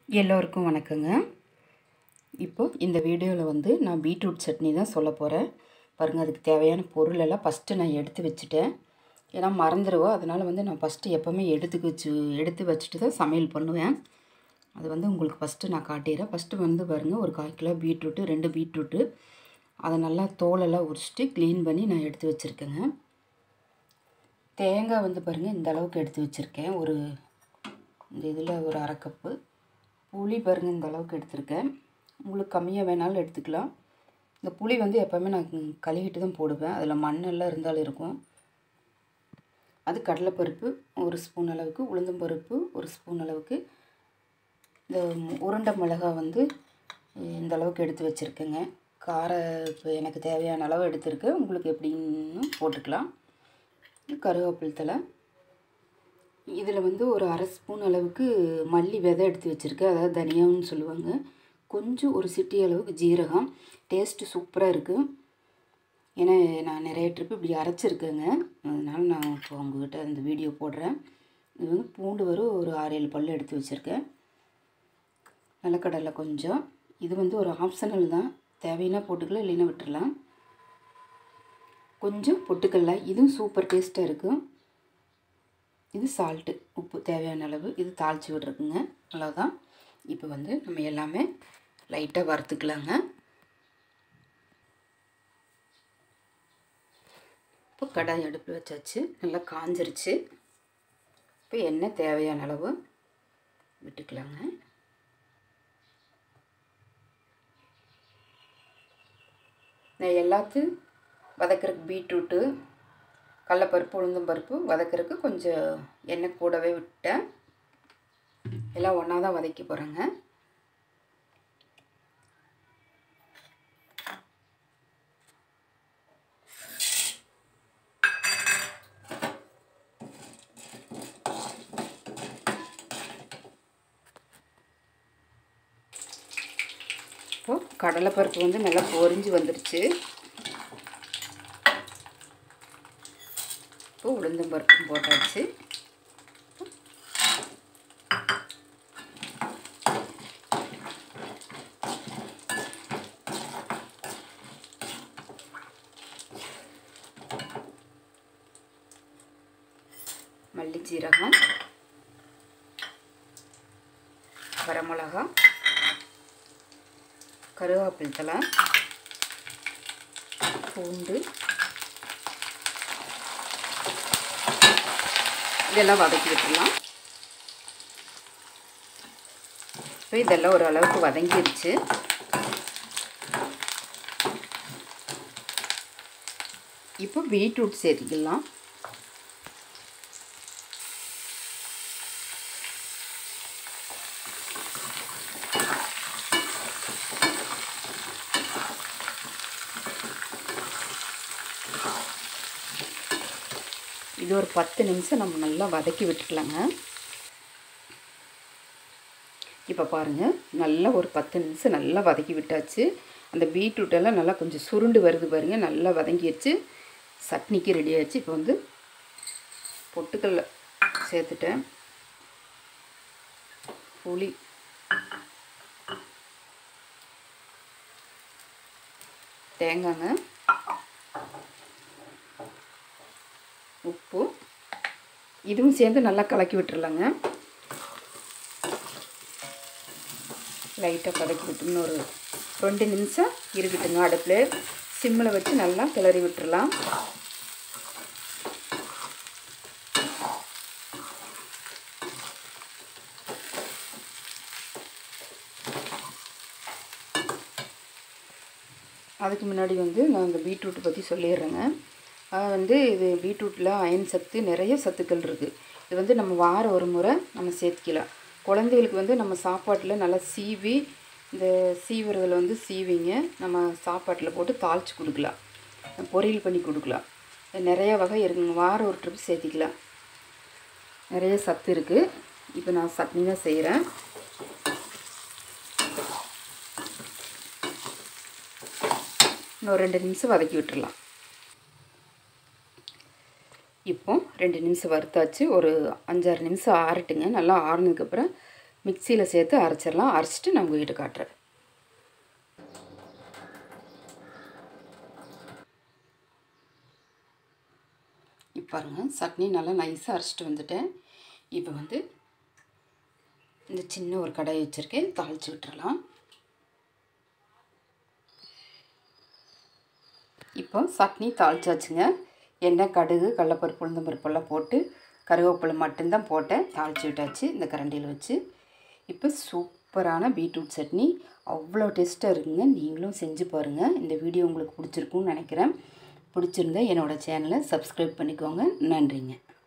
எல்லோருக்கும் வணக்கங்க இப்போ இந்த வீடியோவில் வந்து நான் பீட்ரூட் சட்னி தான் சொல்ல போகிறேன் பாருங்கள் அதுக்கு தேவையான பொருள் எல்லாம் ஃபஸ்ட்டு நான் எடுத்து வச்சுட்டேன் ஏன்னா மறந்துடுவோம் அதனால் வந்து நான் ஃபஸ்ட்டு எப்போவுமே எடுத்து வச்சு எடுத்து வச்சுட்டு தான் சமையல் பண்ணுவேன் அது வந்து உங்களுக்கு ஃபஸ்ட்டு நான் காட்டிடுறேன் ஃபஸ்ட்டு வந்து பாருங்கள் ஒரு கால் கிலோ பீட்ரூட்டு ரெண்டு பீட்ரூட்டு அதை நல்லா தோலெல்லாம் உரிச்சிட்டு க்ளீன் பண்ணி நான் எடுத்து வச்சுருக்கேங்க தேங்காய் வந்து பாருங்கள் இந்த அளவுக்கு எடுத்து வச்சுருக்கேன் ஒரு இந்த இதில் ஒரு அரை கப்பு புளி பாருங்கள் இந்த அளவுக்கு எடுத்திருக்கேன் உங்களுக்கு கம்மியாக வேணாலும் எடுத்துக்கலாம் இந்த புளி வந்து எப்போவுமே நான் கழுவிட்டு தான் போடுவேன் அதில் மண்ணெல்லாம் இருந்தாலும் இருக்கும் அது கடலைப்பருப்பு ஒரு ஸ்பூன் அளவுக்கு உளுந்தம்பருப்பு ஒரு ஸ்பூன் அளவுக்கு இந்த உருண்டை மிளகா வந்து இந்த அளவுக்கு எடுத்து வச்சுருக்கேங்க கார இப்போ எனக்கு தேவையான அளவு எடுத்திருக்கேன் உங்களுக்கு எப்படின்னு போட்டுக்கலாம் கருவேப்பில் தலை இதில் வந்து ஒரு அரை ஸ்பூன் அளவுக்கு மல்லி விதை எடுத்து வச்சுருக்கேன் அதாவது தனியான்னு சொல்லுவாங்க கொஞ்சம் ஒரு சிட்டி அளவுக்கு ஜீரகம் டேஸ்ட்டு சூப்பராக இருக்குது ஏன்னா நான் நிறைய ட்ரிப் இப்படி அரைச்சிருக்கேங்க அதனால் நான் இப்போ உங்ககிட்ட இந்த வீடியோ போடுறேன் இது வந்து பூண்டு வரும் ஒரு ஆறு ஏழு பல் எடுத்து வச்சுருக்கேன் நிலக்கடலை கொஞ்சம் இது வந்து ஒரு ஆப்ஷனல் தான் தேவைன்னா போட்டுக்கலாம் இல்லைன்னா விட்டுடலாம் கொஞ்சம் பொட்டுக்கடலை இதுவும் சூப்பர் டேஸ்ட்டாக இருக்கும் இது சால்ட்டு உப்பு தேவையான அளவு இது தாளித்து விட்ருக்குங்க அவ்வளோதான் இப்போ வந்து நம்ம எல்லாமே லைட்டாக வறுத்துக்கலாங்க இப்போ கடாய் அடுப்பில் வச்சாச்சு நல்லா காஞ்சிருச்சு இப்போ எண்ணெய் தேவையான அளவு விட்டுக்கலாங்க நான் எல்லாத்தையும் வதக்கிறதுக்கு பீட்ரூட்டு கடலப்பருப்பு உளுந்தம்பருப்பு வதக்கிறதுக்கு கொஞ்சம் எண்ணெய் கூடவே விட்டேன் எல்லாம் ஒன்றா தான் வதக்கி போகிறேங்க இப்போது கடலைப்பருப்பு வந்து நல்லா பொரிஞ்சு வந்துருச்சு இப்போ உளுந்தம் பருப்பும் போட்டாச்சு மல்லி ஜீரகம் வரமிளகா கருவேப்பில் தலை பூண்டு இதெல்லாம் வதக்கி விட்டுடலாம் இப்போ இதெல்லாம் ஒரு அளவுக்கு வதங்கிருச்சு இப்போ பீட்ரூட் சேர்த்துக்கலாம் இது ஒரு பத்து நிமிஷம் நம்ம நல்லா வதக்கி விட்டுக்கலாங்க இப்போ பாருங்கள் நல்லா ஒரு பத்து நிமிஷம் நல்லா வதக்கி விட்டாச்சு அந்த பீட்ரூட்டெல்லாம் நல்லா கொஞ்சம் சுருண்டு வருது பாருங்கள் நல்லா வதங்கிடுச்சு சட்னிக்கு ரெடி ஆச்சு இப்போ வந்து பொட்டுக்கல்ல சேர்த்துட்டேன் புளி தேங்காங்க உப்பு இதுவும் சேர்ந்து நல்லா கலக்கி விட்டுறலாங்க லைட்டாக கலக்கி விட்டுன்னு ஒரு ரெண்டு நிமிஷம் இருக்கட்டுங்க அடுப்பில் சிம்மில் வச்சு நல்லா கிளறி விட்டுறலாம் அதுக்கு முன்னாடி வந்து நான் இந்த பீட்ரூட்டை பற்றி சொல்லிடுறேங்க வந்து இது பீட்ரூட்டில் அயன் சத்து நிறைய சத்துக்கள் இருக்குது இது வந்து நம்ம வாரம் ஒரு முறை நம்ம சேர்த்துக்கலாம் குழந்தைகளுக்கு வந்து நம்ம சாப்பாட்டில் நல்லா சீவி இந்த சீவுறதில் வந்து சீவிங்க நம்ம சாப்பாட்டில் போட்டு தாளித்து கொடுக்கலாம் பொரியல் பண்ணி கொடுக்கலாம் நிறைய வகை இருக்குங்க வாரம் ஒரு ட்ரிப் சேர்த்திக்கலாம் நிறைய சத்து இருக்குது இப்போ நான் சட்னி தான் செய்கிறேன் இன்னும் ரெண்டு நிமிஷம் வதக்கி விட்டுடலாம் இப்போ ரெண்டு நிமிஷம் வறுத்தாச்சு ஒரு அஞ்சாறு நிமிஷம் ஆறட்டுங்க நல்லா ஆறுனதுக்கப்புறம் மிக்சியில் சேர்த்து அரைச்சிடலாம் அரைச்சிட்டு நான் உங்ககிட்ட காட்டுறேன் இப்போ பாருங்கள் சட்னி நல்லா நைஸாக அரைச்சிட்டு வந்துட்டேன் இப்போ வந்து இந்த சின்ன ஒரு கடாய் வச்சுருக்கேன் தாளித்து விட்டுறலாம் இப்போ சட்னி தாளிச்சாச்சுங்க எண்ணெய் கடுகு கடலப்பருப்பு உளுந்தம் பருப்பெல்லாம் போட்டு கருவேப்பிலை மட்டும்தான் போட்டேன் தாளித்து விட்டாச்சு இந்த கரண்டியில் வச்சு இப்போ சூப்பரான பீட்ரூட் சட்னி அவ்வளோ டேஸ்ட்டாக இருக்குங்க நீங்களும் செஞ்சு பாருங்கள் இந்த வீடியோ உங்களுக்கு பிடிச்சிருக்குன்னு நினைக்கிறேன் பிடிச்சிருந்தா என்னோடய சேனலை சப்ஸ்கிரைப் பண்ணிக்கோங்க நன்றிங்க